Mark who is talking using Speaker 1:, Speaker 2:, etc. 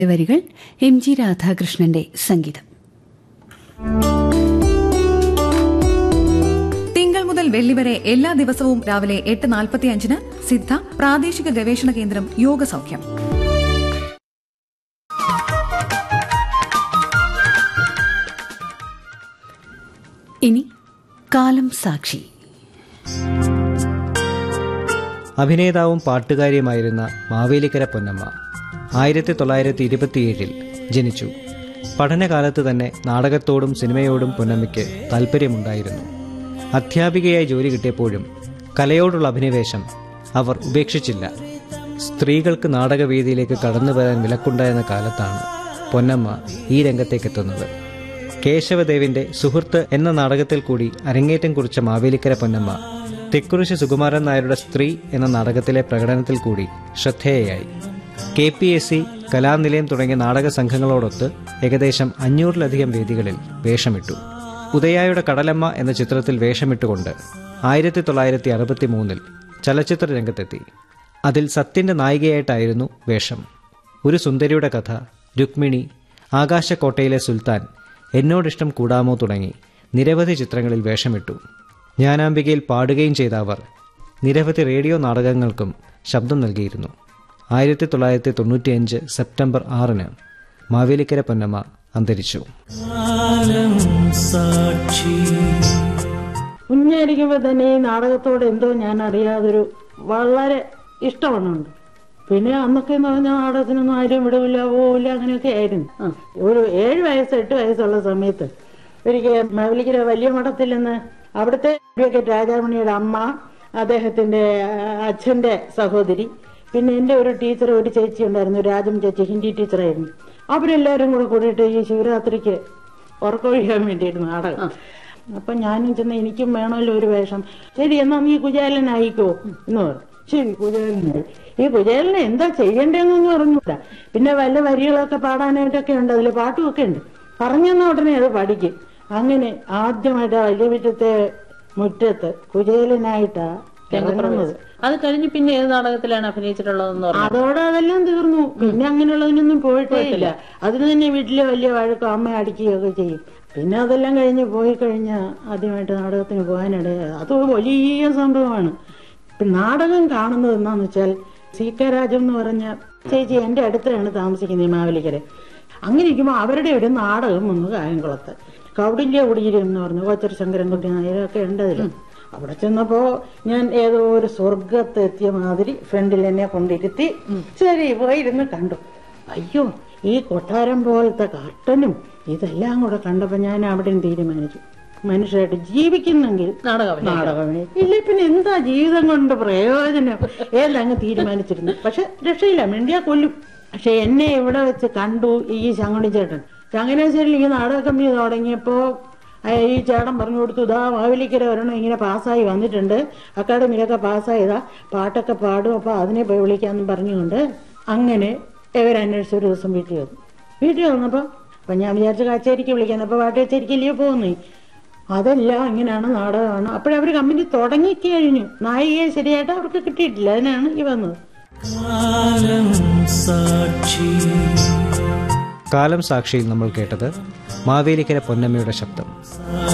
Speaker 1: വരികൾ M G രാധാകൃഷ്ണന്റെ സംഗീതം
Speaker 2: തിങ്കൾ മുതൽ വെള്ളി വരെ എല്ലാ ദിവസവും രാവിലെ എട്ട് നാൽപ്പത്തി അഞ്ചിന് സിദ്ധ പ്രാദേശിക ഗവേഷണ കേന്ദ്രം യോഗ സൗഖ്യം
Speaker 1: ഇനി കാലം സാക്ഷി
Speaker 3: അഭിനേതാവും പാട്ടുകാരിയുമായിരുന്ന മാവേലിക്കര പൊന്നമ്മ ആയിരത്തി തൊള്ളായിരത്തി ഇരുപത്തിയേഴിൽ ജനിച്ചു പഠനകാലത്ത് തന്നെ നാടകത്തോടും സിനിമയോടും പൊന്നമ്മയ്ക്ക് താല്പര്യമുണ്ടായിരുന്നു അധ്യാപികയായി ജോലി കിട്ടിയപ്പോഴും കലയോടുള്ള അഭിനിവേശം അവർ ഉപേക്ഷിച്ചില്ല സ്ത്രീകൾക്ക് നാടകവേദിയിലേക്ക് കടന്നു വരാൻ വിലക്കുണ്ടായിരുന്ന കാലത്താണ് പൊന്നമ്മ ഈ രംഗത്തേക്കെത്തുന്നത് കേശവദേവിന്റെ സുഹൃത്ത് എന്ന നാടകത്തിൽ കൂടി അരങ്ങേറ്റം കുറിച്ച മാവേലിക്കര പൊന്നമ്മ തെക്കുറിശി സുകുമാരൻ നായരുടെ സ്ത്രീ എന്ന നാടകത്തിലെ പ്രകടനത്തിൽ കൂടി ശ്രദ്ധേയയായി K P S C Kalanilayam തുടങ്ങിയ നാടക സംഘങ്ങളോടൊത്ത് ഏകദേശം അഞ്ഞൂറിലധികം വേദികളിൽ വേഷമിട്ടു ഉദയായുടെ കടലമ്മ എന്ന ചിത്രത്തിൽ വേഷമിട്ടുകൊണ്ട് ആയിരത്തി തൊള്ളായിരത്തി അറുപത്തി മൂന്നിൽ ചലച്ചിത്ര രംഗത്തെത്തി അതിൽ സത്യന്റെ നായികയായിട്ടായിരുന്നു വേഷം ഒരു സുന്ദരിയുടെ കഥ രുക്മിണി ആകാശക്കോട്ടയിലെ സുൽത്താൻ എന്നോടിഷ്ടം കൂടാമോ തുടങ്ങി നിരവധി ചിത്രങ്ങളിൽ വേഷമിട്ടു ജ്ഞാനാംബികയിൽ പാടുകയും ചെയ്ത അവർ നിരവധി റേഡിയോ നാടകങ്ങൾക്കും ശബ്ദം നൽകിയിരുന്നു ആയിരത്തി തൊള്ളായിരത്തി തൊണ്ണൂറ്റിയഞ്ച് സെപ്റ്റംബർ ആറിന് മാവേലിക്കര പൊന്നമ്മ അന്തരിച്ചു
Speaker 4: കുഞ്ഞായിരിക്കുമ്പോൾ തന്നെ ഈ നാടകത്തോട് എന്തോ ഞാൻ അറിയാതൊരു വളരെ ഇഷ്ടമുണ്ട് പിന്നെ അന്നൊക്കെ എന്ന് പറഞ്ഞാൽ നാടകത്തിനൊന്നും ആരും വിടവില്ല പോവില്ല അങ്ങനെയൊക്കെ ആയിരുന്നു ആ, ഒരു ഏഴ് വയസ്സ് എട്ട് വയസ്സുള്ള സമയത്ത് ഒരിക്കൽ മാവലിക്കര വലിയ മഠത്തിൽ നിന്ന് അവിടുത്തെ അഡ്വക്കേറ്റ് രാജാമണിയുടെ അമ്മ അദ്ദേഹത്തിന്റെ ആ, അച്ഛന്റെ സഹോദരി പിന്നെ എന്റെ ഒരു ടീച്ചർ ഒരു ചേച്ചി ഉണ്ടായിരുന്നു രാജം ചേച്ചി ഹിന്ദി ടീച്ചറായിരുന്നു അവരെല്ലാവരും കൂടെ കൂടിയിട്ട് ഈ ശിവരാത്രിക്ക് ഉറക്കൊഴിയാൻ വേണ്ടിയിട്ട് നാടകം അപ്പൊ ഞാനും ചെന്ന് എനിക്കും വേണമല്ലോ ഒരു വേഷം ശരി എന്നാ നീ കുചേലനായിക്കോ എന്ന് പറഞ്ഞു ശരി കുചേലനായി ഈ കുചേലനെ എന്താ ചെയ്യണ്ടേന്നൊന്നും അറിഞ്ഞൂടാ പിന്നെ വല്ല വരികളൊക്കെ പാടാനായിട്ടൊക്കെ ഉണ്ട് അതിൽ പാട്ടുമൊക്കെ ഉണ്ട് പറഞ്ഞെന്ന ഉടനെ അത് പഠിക്കും അങ്ങനെ ആദ്യമായിട്ട് ആ വലിയ വീട്ടത്തെ മുറ്റത്ത് കുചേലനായിട്ടാ ഇറങ്ങുന്നത്
Speaker 5: അത് കഴിഞ്ഞ് പിന്നെ ഏത് നാടകത്തിലാണ് അഭിനയിച്ചിട്ടുള്ളതെന്ന് പറഞ്ഞു
Speaker 4: അതോടെ അതെല്ലാം തീർന്നു പിന്നെ അങ്ങനെയുള്ളതിനൊന്നും പോയിട്ടേ ഇല്ല അതിന് തന്നെ വീട്ടിലെ വലിയ വഴക്കും അമ്മ അടിക്കുകയൊക്കെ ചെയ്യും പിന്നെ അതെല്ലാം കഴിഞ്ഞ് പോയി കഴിഞ്ഞ ആദ്യമായിട്ട് നാടകത്തിന് പോകാനിടയായത് അത് വലിയ സംഭവമാണ് ഇപ്പം നാടകം കാണുന്നത് എന്താന്ന് വെച്ചാൽ സി കെ രാജം എന്ന് പറഞ്ഞ ചേച്ചി എന്റെ അടുത്താണ് താമസിക്കുന്നത് ഈ മാവേലിക്കര അങ്ങനെ ഇരിക്കുമ്പോൾ അവരുടെ ഒരു നാടകം വന്നു കായംകുളത്ത് കൗടില്യ കുടിയിരം എന്ന് പറഞ്ഞു കോച്ചർ ശങ്കരൻകുട്ടി നായരൊക്കെ ഉണ്ട് അതിൽ അവിടെ ചെന്നപ്പോ ഞാൻ ഏതോ ഒരു സ്വർഗത്ത് എത്തിയ മാതിരി ഫ്രണ്ടിൽ എന്നെ കൊണ്ടിരുത്തി ശരി പോയിരുന്ന് കണ്ടു അയ്യോ ഈ കൊട്ടാരം പോലത്തെ കർട്ടനും ഇതെല്ലാം കൂടെ കണ്ടപ്പോ ഞാൻ അവിടെ തീരുമാനിച്ചു മനുഷ്യരായിട്ട് ജീവിക്കുന്നെങ്കിൽ
Speaker 5: നാടകം
Speaker 4: നാടകമേ ഇല്ല പിന്നെ എന്താ ജീവിതം കൊണ്ട് പ്രയോജനം ഏതങ്ങ് തീരുമാനിച്ചിരുന്നു പക്ഷെ രക്ഷയില്ല മിണ്ടിയാ കൊല്ലും പക്ഷെ എന്നെ ഇവിടെ വെച്ച് കണ്ടു ഈ ശങ്കുണി ചേട്ടൻ ചങ്ങനാശ്ശേരിയിൽ ഈ നാടക കമ്പനി തുടങ്ങിയപ്പോ ആ ഈ ചേട്ടൻ പറഞ്ഞു കൊടുത്തു ഇതാ മാവേലിക്കര വരണം ഇങ്ങനെ പാസ്സായി വന്നിട്ടുണ്ട് അക്കാഡമിയിലൊക്കെ പാസ്സായതാ പാട്ടൊക്കെ പാടും അപ്പൊ അതിനെ പോയി വിളിക്കാന്നും പറഞ്ഞുകൊണ്ട് അങ്ങനെ ഇവരന്വേഷിച്ച ഒരു ദിവസം വീട്ടിൽ വന്നു വീട്ടിൽ വന്നപ്പോ അപ്പൊ ഞാൻ വിചാരിച്ച കച്ചേരിക്ക് വിളിക്കാൻ അപ്പൊ പാട്ട് കച്ചേരിക്കല്ലേ പോകുന്നു അതെല്ലാം ഇങ്ങനെയാണ് നാടകമാണ് അപ്പോഴവർ കമ്പനി തുടങ്ങി കഴിഞ്ഞു നായികയെ ശരിയായിട്ട് അവർക്ക് കിട്ടിയിട്ടില്ല അതിനാണ് ഈ വന്നത്
Speaker 3: കാലം സാക്ഷിയിൽ നമ്മൾ കേട്ടത് മാവേലിക്കര പൊന്നമ്മയുടെ ശബ്ദം